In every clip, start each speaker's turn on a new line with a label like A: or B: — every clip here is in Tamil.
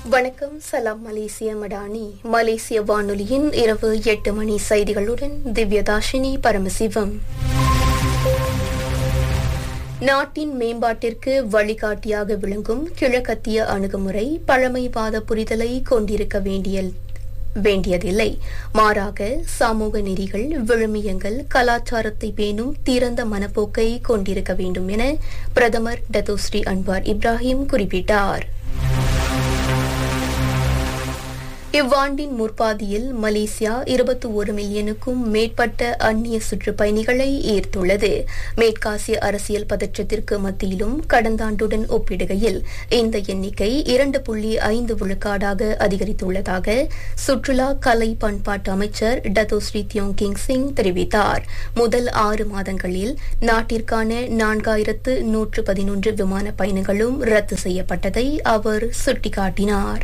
A: வணக்கம் சலாம் மலேசிய மடானி மலேசிய வானொலியின் இரவு எட்டு மணி செய்திகளுடன் திவ்யதாஷினி பரமசிவம் நாட்டின் மேம்பாட்டிற்கு வழிகாட்டியாக விளங்கும் கிழக்கத்திய அணுகுமுறை பழமைவாத புரிதலை கொண்டிருக்க வேண்டிய வேண்டியதில்லை மாறாக சமூக நெறிகள் விழுமியங்கள் கலாச்சாரத்தை பேணும் திறந்த மனப்போக்கை கொண்டிருக்க வேண்டும் என பிரதமர் டத்தோஸ்ரீ அன்வார் இப்ராஹிம் குறிப்பிட்டார் இவ்வாண்டின் முற்பாதியில் மலேசியா இருபத்தி ஒரு மில்லியனுக்கும் மேற்பட்ட அந்நிய சுற்றுப்பயணிகளை ஈர்த்துள்ளது மேற்காசிய அரசியல் பதற்றத்திற்கு மத்தியிலும் கடந்த ஆண்டுடன் ஒப்பிடுகையில் இந்த எண்ணிக்கை இரண்டு புள்ளி ஐந்து விழுக்காடாக அதிகரித்துள்ளதாக சுற்றுலா கலை பண்பாட்டு அமைச்சர் டத்தோஸ்ரீ தியோங் கிங் சிங் தெரிவித்தார் முதல் ஆறு மாதங்களில் நாட்டிற்கான நான்காயிரத்து நூற்று பதினொன்று விமான பயணங்களும் ரத்து செய்யப்பட்டதை அவர் சுட்டிக்காட்டினார்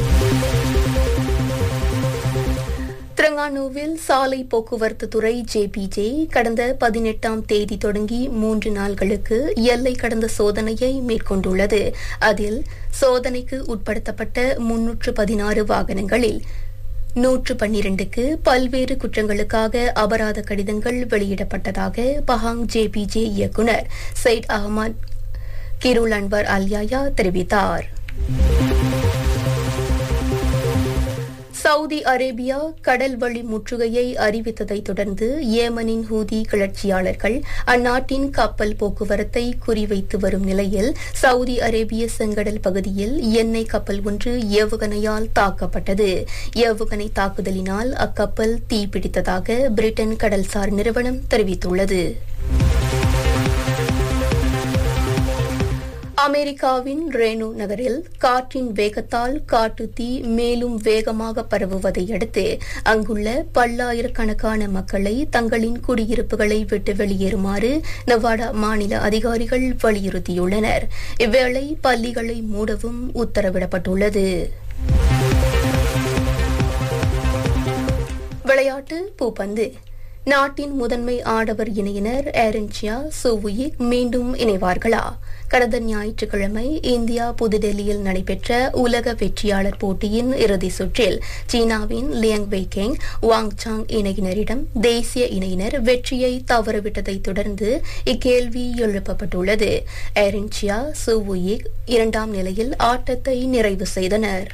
A: திரங்கானுவில் சாலை போக்குவரத்து துறை ஜேபிஜே கடந்த பதினெட்டாம் தேதி தொடங்கி மூன்று நாள்களுக்கு எல்லை கடந்த சோதனையை மேற்கொண்டுள்ளது அதில் சோதனைக்கு உட்படுத்தப்பட்ட முன்னூற்று பதினாறு வாகனங்களில் நூற்று பன்னிரண்டுக்கு பல்வேறு குற்றங்களுக்காக அபராத கடிதங்கள் வெளியிடப்பட்டதாக பஹாங் ஜேபிஜே இயக்குநர் சயிட் அகமது கிருல் அன்வர் அல்யாயா தெரிவித்தார் சவுதி அரேபியா கடல் வழி முற்றுகையை அறிவித்ததை தொடர்ந்து ஏமனின் ஹூதி கிளர்ச்சியாளர்கள் அந்நாட்டின் கப்பல் போக்குவரத்தை குறிவைத்து வரும் நிலையில் சவுதி அரேபிய செங்கடல் பகுதியில் எண்ணெய் கப்பல் ஒன்று ஏவுகணையால் தாக்கப்பட்டது ஏவுகணை தாக்குதலினால் அக்கப்பல் தீப்பிடித்ததாக பிரிட்டன் கடல்சார் நிறுவனம் தெரிவித்துள்ளது அமெரிக்காவின் ரேனு நகரில் காற்றின் வேகத்தால் காட்டு தீ மேலும் வேகமாக பரவுவதை அடுத்து அங்குள்ள பல்லாயிரக்கணக்கான மக்களை தங்களின் குடியிருப்புகளை விட்டு வெளியேறுமாறு நவாடா மாநில அதிகாரிகள் வலியுறுத்தியுள்ளனர் இவ்வேளை பள்ளிகளை மூடவும் உத்தரவிடப்பட்டுள்ளது விளையாட்டு பூப்பந்து நாட்டின் முதன்மை ஆடவர் இணையினர் ஏரன்சியா சோவுயிக் மீண்டும் இணைவார்களா கடந்த ஞாயிற்றுக்கிழமை இந்தியா புதுடெல்லியில் நடைபெற்ற உலக வெற்றியாளர் போட்டியின் இறுதி சுற்றில் சீனாவின் லியங் வெய்கெங் வாங் சாங் இணையினரிடம் தேசிய இணையினர் வெற்றியை தவறவிட்டதை தொடர்ந்து இக்கேள்வி எழுப்பப்பட்டுள்ளது ஏரன்சியா சோவுயிக் இரண்டாம் நிலையில் ஆட்டத்தை நிறைவு செய்தனர்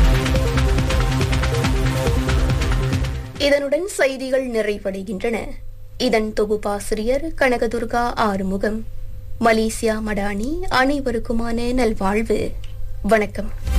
A: இதனுடன் செய்திகள் நிறைவடைகின்றன இதன் தொகுப்பாசிரியர் கனகதுர்கா ஆறுமுகம் மலேசியா மடானி அனைவருக்குமான நல்வாழ்வு வணக்கம்